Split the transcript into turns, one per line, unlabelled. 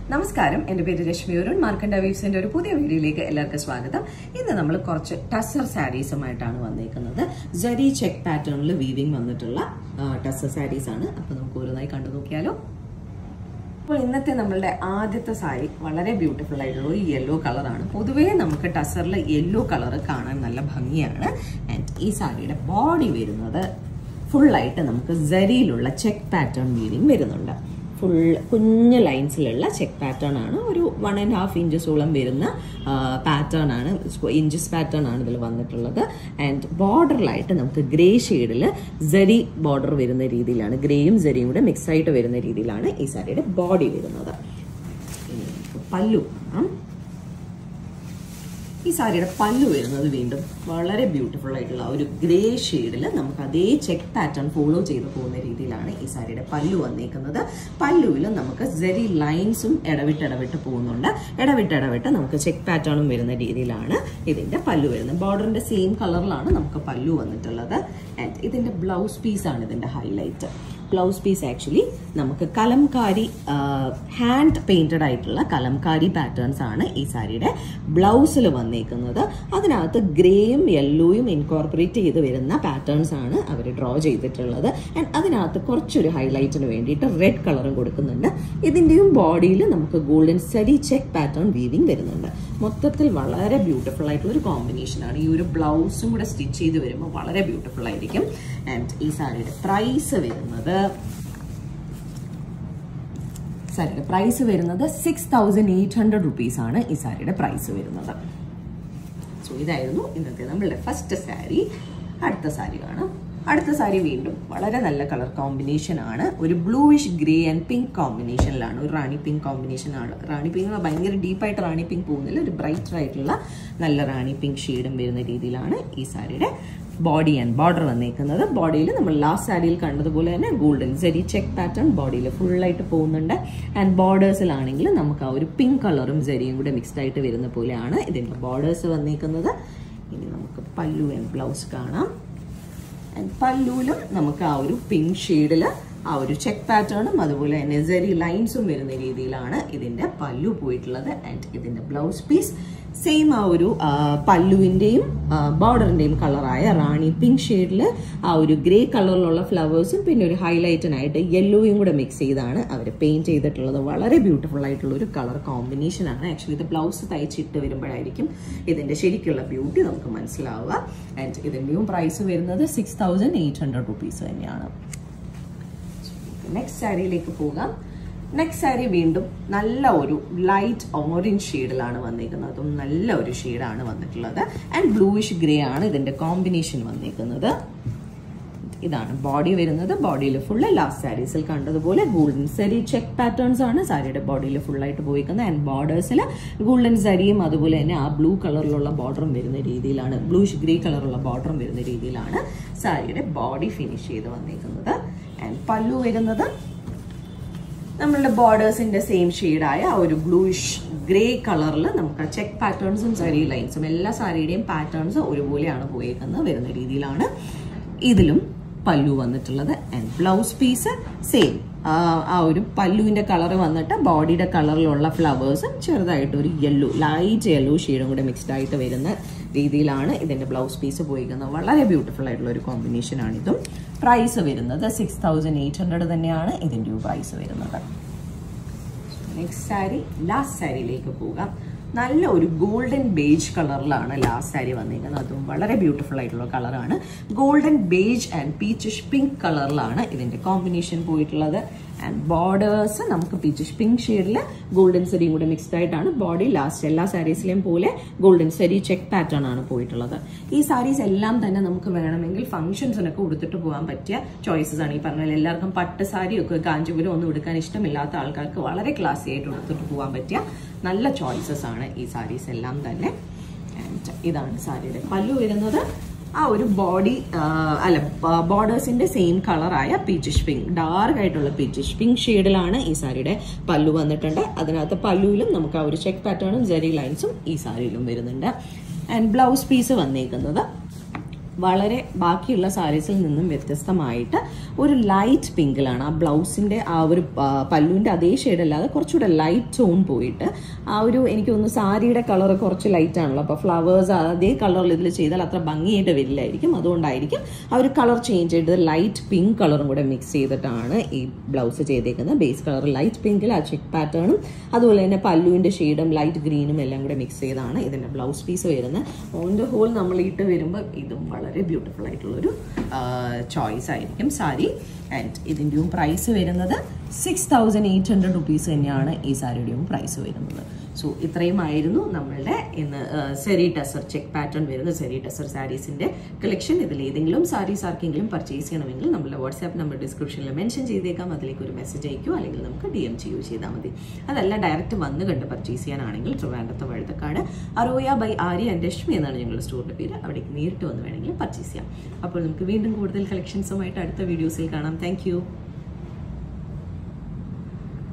നമസ്കാരം എന്റെ പേര് രശ്മി അരുൺ മാർക്കണ്ട വീവ്സിന്റെ ഒരു പുതിയ വീഡിയോയിലേക്ക് എല്ലാവർക്കും സ്വാഗതം ഇന്ന് നമ്മൾ കുറച്ച് ടസർ സാരീസുമായിട്ടാണ് വന്നേക്കുന്നത് ജരി ചെക്ക് പാറ്റേണിൽ വീവിംഗ് വന്നിട്ടുള്ള ടസർ സാരീസ് ആണ് അപ്പൊ നമുക്ക് ഓരോന്നായി കണ്ടു നോക്കിയാലോ അപ്പോൾ ഇന്നത്തെ നമ്മളുടെ ആദ്യത്തെ സാരി വളരെ ബ്യൂട്ടിഫുൾ ആയിട്ടുള്ള ഒരു യെല്ലോ കളറാണ് പൊതുവേ നമുക്ക് ടസറിൽ യെല്ലോ കളർ കാണാൻ നല്ല ഭംഗിയാണ് ആൻഡ് ഈ സാരിയുടെ ബോഡി വരുന്നത് ഫുള്ളായിട്ട് നമുക്ക് ജരിയിലുള്ള ചെക്ക് പാറ്റേൺ വീവിങ് വരുന്നുണ്ട് ഫുൾ കുഞ്ഞ് ലൈൻസിലുള്ള ചെക്ക് പാറ്റേൺ ആണ് ഒരു വൺ ആൻഡ് ഹാഫ് ഇഞ്ചസോളം വരുന്ന പാറ്റേൺ ആണ് ഇഞ്ചസ് പാറ്റേൺ ആണ് ഇതിൽ വന്നിട്ടുള്ളത് ആൻഡ് ബോർഡറിലായിട്ട് നമുക്ക് ഗ്രേ ഷെയ്ഡിൽ ജരി ബോർഡർ വരുന്ന രീതിയിലാണ് ഗ്രേയും ജരിയും കൂടെ മിക്സ് ആയിട്ട് വരുന്ന രീതിയിലാണ് ഈ സാരിയുടെ ബോഡി വരുന്നത് ഇനി നമുക്ക് പല്ലു കാണാം ഈ സാരിയുടെ പല്ലു വരുന്നത് വീണ്ടും വളരെ ബ്യൂട്ടിഫുൾ ആയിട്ടുള്ള ഒരു ഗ്രേ ഷെയ്ഡിൽ നമുക്ക് അതേ ചെക്ക് പാറ്റേൺ ഫോളോ ചെയ്ത് പോകുന്ന രീതിയിലാണ് ഈ സാരിയുടെ പല്ലു വന്നേക്കുന്നത് പല്ലുവിൽ നമുക്ക് ജെറി ലൈൻസും ഇടവിട്ട് ഇടവിട്ട് പോകുന്നുണ്ട് ഇടവിട്ട് ഇടവിട്ട് നമുക്ക് ചെക്ക് പാറ്റേണും വരുന്ന രീതിയിലാണ് ഇതിന്റെ പല്ലു വരുന്നത് ബോർഡറിന്റെ സെയിം കളറിലാണ് നമുക്ക് പല്ലു വന്നിട്ടുള്ളത് ആൻഡ് ഇതിന്റെ ബ്ലൗസ് പീസാണ് ഇതിന്റെ ഹൈലൈറ്റ് ബ്ലൗസ് പീസ് ആക്ച്വലി നമുക്ക് കലംകാരി ഹാൻഡ് പെയിന്റഡ് ആയിട്ടുള്ള കലംകാരി പാറ്റേൺസ് ആണ് ഈ സാരിയുടെ ബ്ലൗസിൽ വന്നേക്കുന്നത് അതിനകത്ത് ഗ്രേയും യെല്ലോയും ഇൻകോർപ്പറേറ്റ് ചെയ്ത് വരുന്ന പാറ്റേൺസ് ആണ് അവർ ഡ്രോ ചെയ്തിട്ടുള്ളത് ആൻഡ് അതിനകത്ത് കുറച്ചൊരു ഹൈലൈറ്റിന് വേണ്ടിയിട്ട് റെഡ് കളറും കൊടുക്കുന്നുണ്ട് ഇതിൻ്റെയും ബോഡിയിൽ നമുക്ക് ഗോൾഡൻ സരി ചെക്ക് പാറ്റേൺ വീവിങ് വരുന്നുണ്ട് മൊത്തത്തിൽ വളരെ ബ്യൂട്ടിഫുൾ ആയിട്ടുള്ള ഒരു കോമ്പിനേഷൻ ആണ് ഈ ഒരു ബ്ലൗസും കൂടെ സ്റ്റിച്ച് ചെയ്ത് വരുമ്പോൾ വളരെ ബ്യൂട്ടിഫുൾ ആയിരിക്കും ആൻഡ് ഈ സാരിയുടെ പ്രൈസ് വരുന്നത് സാരിയുടെ പ്രൈസ് വരുന്നത് six thousand eight hundred rupees ആണ് ഈ സാരിയുടെ പ്രൈസ് വരുന്നത് സോ ഇതായിരുന്നു ഇന്നത്തെ നമ്മളുടെ ഫസ്റ്റ് സാരി അടുത്ത സാരി കാണാം അടുത്ത സാരി വീണ്ടും വളരെ നല്ല കളർ കോമ്പിനേഷൻ ആണ് ഒരു ബ്ലൂയിഷ് ഗ്രേ ആൻഡ് പിങ്ക് കോമ്പിനേഷനിലാണ് ഒരു റാണി പിങ്ക് കോമ്പിനേഷൻ ആണ് റാണി പിങ്ക് ഭയങ്കര ഡീപ്പായിട്ട് റാണി പിങ്ക് പോകുന്നില്ല ഒരു ബ്രൈറ്റർ ആയിട്ടുള്ള നല്ല റാണി പിങ്ക് ഷെയ്ഡും വരുന്ന രീതിയിലാണ് ഈ സാരിയുടെ ബോഡി ആൻഡ് ബോർഡർ വന്നേക്കുന്നത് ബോഡിയിൽ നമ്മൾ ലാസ്റ്റ് സാരിയിൽ കണ്ടതുപോലെ തന്നെ ഗോൾഡൻ സെരി ചെക്ക് പാറ്റേൺ ബോഡിയിൽ ഫുള്ളായിട്ട് പോകുന്നുണ്ട് ആൻഡ് ബോർഡേഴ്സിലാണെങ്കിൽ നമുക്ക് ആ ഒരു പിങ്ക് കളറും സെരിയും കൂടെ മിക്സ്ഡ് ആയിട്ട് വരുന്ന പോലെയാണ് ഇതിൻ്റെ ബോർഡേഴ്സ് വന്നേക്കുന്നത് ഇനി നമുക്ക് പല്ലു ആൻഡ് ബ്ലൗസ് കാണാം ആൻഡ് പല്ലുവിലും നമുക്ക് ആ ഒരു പിങ്ക് ഷെയ്ഡിൽ ആ ഒരു ചെക്ക് പാറ്റേണും അതുപോലെ തന്നെ സെരി ലൈൻസും വരുന്ന രീതിയിലാണ് ഇതിൻ്റെ പല്ലു പോയിട്ടുള്ളത് ആൻഡ് ഇതിൻ്റെ ബ്ലൗസ് പീസ് സെയിം ആ ഒരു പല്ലുവിൻ്റെയും ബോർഡറിൻ്റെയും കളറായ റാണി പിങ്ക് ഷെയ്ഡിൽ ആ ഒരു ഗ്രേ കളറിലുള്ള ഫ്ലവേഴ്സും പിന്നെ ഒരു ഹൈലൈറ്റിനായിട്ട് യെല്ലോയും കൂടെ മിക്സ് ചെയ്താണ് അവർ പെയിൻറ്റ് ചെയ്തിട്ടുള്ളത് വളരെ ബ്യൂട്ടിഫുൾ ആയിട്ടുള്ള ഒരു കളർ കോമ്പിനേഷൻ ആണ് ആക്ച്വലി ഇത് ബ്ലൗസ് തയ്ച്ചിട്ട് വരുമ്പോഴായിരിക്കും ഇതിൻ്റെ ശരിക്കുള്ള ബ്യൂട്ടി നമുക്ക് മനസ്സിലാവുക ആൻഡ് ഇതിൻ്റെയും പ്രൈസ് വരുന്നത് six thousand eight hundred rupees തന്നെയാണ് നെക്സ്റ്റ് സാരിയിലേക്ക് പോകാം നെക്സ്റ്റ് സാരി വീണ്ടും നല്ല ഒരു ലൈറ്റ് ഓറഞ്ച് ഷെയ്ഡിലാണ് വന്നിരിക്കുന്നത് അതും നല്ല ഒരു ഷെയ്ഡാണ് വന്നിട്ടുള്ളത് ആൻഡ് ബ്ലൂയിഷ് ഗ്രേ ആണ് ഇതിന്റെ കോമ്പിനേഷൻ വന്നിരിക്കുന്നത് ഇതാണ് ബോഡി വരുന്നത് ബോഡിയിൽ ഫുള്ള് ലാസ്റ്റ് സാരീസിൽ കണ്ടതുപോലെ ഗോൾഡൻ സരി ചെക്ക് പാറ്റേൺസ് ആണ് സാരിയുടെ ബോഡിയിൽ ഫുള്ളായിട്ട് പോയിക്കുന്നത് ആൻഡ് ബോർഡേഴ്സിൽ ഗോൾഡൻ സരിയും അതുപോലെ തന്നെ ആ ബ്ലൂ കളറിലുള്ള ബോർഡറും വരുന്ന രീതിയിലാണ് ബ്ലൂഷ് ഗ്രേ കളറുള്ള ബോർഡറും വരുന്ന രീതിയിലാണ് സാരിയുടെ ബോഡി ഫിനിഷ് ചെയ്ത് വന്നിരിക്കുന്നത് ആൻഡ് പല്ലു വരുന്നത് നമ്മളുടെ ബോർഡേഴ്സിന്റെ സെയിം ഷെയ്ഡായ ഒരു ബ്ലൂയിഷ് ഗ്രേ കളറിൽ നമുക്ക് ചെക്ക് പാറ്റേൺസും സാരി ലൈൻസും എല്ലാ സാരിയുടെയും പാറ്റേൺസ് ഒരുപോലെയാണ് പോയേക്കുന്നത് വരുന്ന രീതിയിലാണ് ഇതിലും പല്ലു വന്നിട്ടുള്ളത് ആൻഡ് ബ്ലൗസ് പീസ് സെയിം ആ ഒരു പല്ലുവിന്റെ കളർ വന്നിട്ട് ബോഡിയുടെ കളറിലുള്ള ഫ്ലവേഴ്സും ചെറുതായിട്ട് ഒരു യെല്ലോ ലൈറ്റ് യെല്ലോ ഷെയ്ഡും കൂടെ മിക്സ്ഡ് ആയിട്ട് വരുന്ന രീതിയിലാണ് ഇതിന്റെ ബ്ലൗസ് പീസ് പോയിരിക്കുന്നത് വളരെ ബ്യൂട്ടിഫുൾ ആയിട്ടുള്ള ഒരു കോമ്പിനേഷൻ ആണ് ഇതും പ്രൈസ് വരുന്നത് സിക്സ് തൗസൻഡ് എയ്റ്റ് ഹൺഡ്രഡ് തന്നെയാണ് ഇതിന്റെ പ്രൈസ് വരുന്നത് നെക്സ്റ്റ് സാരി ലാസ്റ്റ് സാരിയിലേക്ക് പോകാം നല്ല ഒരു ഗോൾഡൻ ബേജ് കളറിലാണ് ലാസ്റ്റ് സാരി വന്നിരിക്കുന്നത് അതും വളരെ ബ്യൂട്ടിഫുൾ ആയിട്ടുള്ള കളറാണ് golden beige and peachish pink കളറിലാണ് ഇതിന്റെ കോമ്പിനേഷൻ പോയിട്ടുള്ളത് ആൻഡ് ബോർഡേഴ്സ് നമുക്ക് പീച്ചിഷ് പിങ്ക് ഷെയ്ഡിൽ ഗോൾഡൻ സരിയും കൂടെ മിക്സ്ഡ് ആയിട്ടാണ് ബോഡി ലാസ്റ്റ് എല്ലാ സാരീസിലെയും പോലെ ഗോൾഡൻ സരി ചെക്ക് പാറ്റേൺ ആണ് പോയിട്ടുള്ളത് ഈ സാരീസ് എല്ലാം തന്നെ നമുക്ക് വേണമെങ്കിൽ ഫംഗ്ഷൻസിനൊക്കെ ഉടുത്തിട്ട് പോകാൻ പറ്റിയ ചോയ്സസ് ആണ് ഈ പറഞ്ഞ എല്ലാവർക്കും പട്ട് സാരിയൊക്കെ കാഞ്ചീപുരം ഒന്നും എടുക്കാൻ ഇഷ്ടമില്ലാത്ത ആൾക്കാർക്ക് വളരെ ക്ലാസി ആയിട്ട് ഉടുത്തിട്ട് പോകാൻ പറ്റിയ നല്ല ചോയ്സസ് ആണ് ഈ സാരീസ് എല്ലാം തന്നെ ആൻഡ് ഇതാണ് സാരിയുടെ പല്ലു വരുന്നത് ആ ഒരു ബോഡി അല്ല ബോർഡേഴ്സിന്റെ സെയിം കളറായ പീച്ചിഷ് പിങ്ക് ഡാർക്ക് ആയിട്ടുള്ള പീച്ചിഷ് പിങ്ക് ഷെയ്ഡിലാണ് ഈ സാരിയുടെ പല്ലു വന്നിട്ടുണ്ട് അതിനകത്ത് പല്ലുവിലും നമുക്ക് ആ ഒരു ചെക്ക് പാറ്റേണും ജെറി ലൈൻസും ഈ സാരിയിലും വരുന്നുണ്ട് ആൻഡ് ബ്ലൗസ് പീസ് വന്നേക്കുന്നത് വളരെ ബാക്കിയുള്ള സാരീസിൽ നിന്നും വ്യത്യസ്തമായിട്ട് ഒരു ലൈറ്റ് പിങ്കിലാണ് ആ ബ്ലൗസിന്റെ ആ ഒരു ആ, പല്ലുവിന്റെ അതേ ഷെയ്ഡ് അല്ലാതെ കുറച്ചുകൂടെ ലൈറ്റ് ടോൺ പോയിട്ട് ആ ഒരു എനിക്ക് തോന്നുന്നു സാരിയുടെ കളർ കുറച്ച് ലൈറ്റ് ആണല്ലോ അപ്പോൾ ഫ്ലവേഴ്സ് അതേ കളറിൽ ഇതിൽ ചെയ്താൽ അത്ര ഭംഗിയായിട്ട് വരില്ലായിരിക്കും അതുകൊണ്ടായിരിക്കും ആ ഒരു കളർ ചേഞ്ച് ചെയ്ത് ലൈറ്റ് പിങ്ക് കളറും കൂടെ മിക്സ് ചെയ്തിട്ടാണ് ഈ ബ്ലൗസ് ചെയ്തേക്കുന്നത് ബേസ് കളർ ലൈറ്റ് പിങ്കിൽ ആ ചെക്ക് പാറ്റേണും അതുപോലെ തന്നെ പല്ലുവിന്റെ ഷെയ്ഡും ലൈറ്റ് ഗ്രീനും എല്ലാം കൂടെ മിക്സ് ചെയ്താണ് ഇതിന്റെ ബ്ലൗസ് പീസ് വരുന്നത് ഓൺ ദ ഹോൾ നമ്മൾ ഇട്ട് വരുമ്പോൾ ഇതും വളരെ ബ്യൂട്ടിഫുൾ ആയിട്ടുള്ളൊരു ചോയ്സ് ആയിരിക്കും സാരി ആൻഡ് ഇതിൻ്റെയും പ്രൈസ് വരുന്നത് six thousand eight hundred rupees തന്നെയാണ് ഈ സാരിയുടെയും പ്രൈസ് വരുന്നത് സോ ഇത്രയും ആയിരുന്നു നമ്മളുടെ ഇന്ന് സെറി ടെസർ ചെക്ക് പാറ്റേൺ വരുന്ന സെറി ടെസർ സാരീസിന്റെ കളക്ഷൻ ഇതിൽ ഏതെങ്കിലും സാരീസ് ആർക്കെങ്കിലും പർച്ചേസ് ചെയ്യണമെങ്കിൽ നമ്മുടെ വാട്സാപ്പ് നമ്പർ ഡിസ്ക്രിപ്ഷനിൽ മെൻഷൻ ചെയ്തേക്കാം അതിലേക്ക് ഒരു മെസ്സേജ് അയക്കുകയോ അല്ലെങ്കിൽ നമുക്ക് ഡി എം ചെയ്യുകയോ ചെയ്താൽ മതി അതല്ല ഡയറക്റ്റ് വന്ന് കണ്ട് പർച്ചേസ് ചെയ്യാനാണെങ്കിൽ ട്രിവാൻഡത്തെ വഴുതക്കാട് അറോയ ബൈ ആര്യ ആൻഡ് രശ്മി എന്നാണ് ഞങ്ങളുടെ സ്റ്റോറിന്റെ പേര് അവിടേക്ക് നേരിട്ട് വന്ന് വേണമെങ്കിൽ പർച്ചേസ് ചെയ്യാം അപ്പോൾ നമുക്ക് വീണ്ടും കൂടുതൽ കളക്ഷൻസുമായിട്ട് അടുത്ത വീഡിയോസിൽ കാണാം താങ്ക്